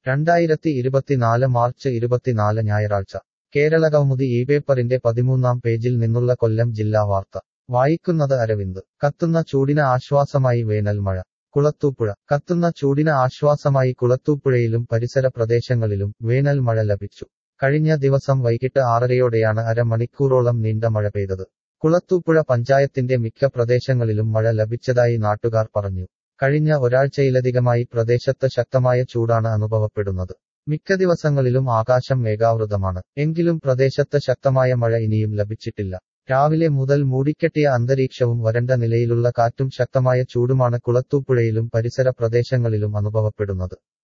രണ്ടായിരത്തി ഇരുപത്തിനാല് മാർച്ച് ഇരുപത്തിനാല് ഞായറാഴ്ച കേരളകൗമുദി ഈ പേപ്പറിന്റെ പതിമൂന്നാം പേജിൽ നിന്നുള്ള കൊല്ലം ജില്ലാ വാർത്ത വായിക്കുന്നത് അരവിന്ദ് കത്തുന്ന ചൂടിന് ആശ്വാസമായി വേനൽ മഴ കുളത്തൂപ്പുഴ കത്തുന്ന ചൂടിന് ആശ്വാസമായി കുളത്തൂപ്പുഴയിലും പരിസര പ്രദേശങ്ങളിലും വേനൽ മഴ ലഭിച്ചു കഴിഞ്ഞ ദിവസം വൈകിട്ട് ആറരയോടെയാണ് അരമണിക്കൂറോളം നീണ്ട മഴ പെയ്തത് കുളത്തൂപ്പുഴ പഞ്ചായത്തിന്റെ മിക്ക പ്രദേശങ്ങളിലും മഴ ലഭിച്ചതായി നാട്ടുകാർ പറഞ്ഞു കഴിഞ്ഞ ഒരാഴ്ചയിലധികമായി പ്രദേശത്ത് ശക്തമായ ചൂടാണ് അനുഭവപ്പെടുന്നത് മിക്ക ദിവസങ്ങളിലും ആകാശം മേഘാവൃതമാണ് എങ്കിലും പ്രദേശത്ത് ശക്തമായ മഴ ഇനിയും ലഭിച്ചിട്ടില്ല രാവിലെ മുതൽ മൂടിക്കെട്ടിയ അന്തരീക്ഷവും വരണ്ട നിലയിലുള്ള കാറ്റും ശക്തമായ ചൂടുമാണ് കുളത്തൂപ്പുഴയിലും പരിസര പ്രദേശങ്ങളിലും അനുഭവപ്പെടുന്നത്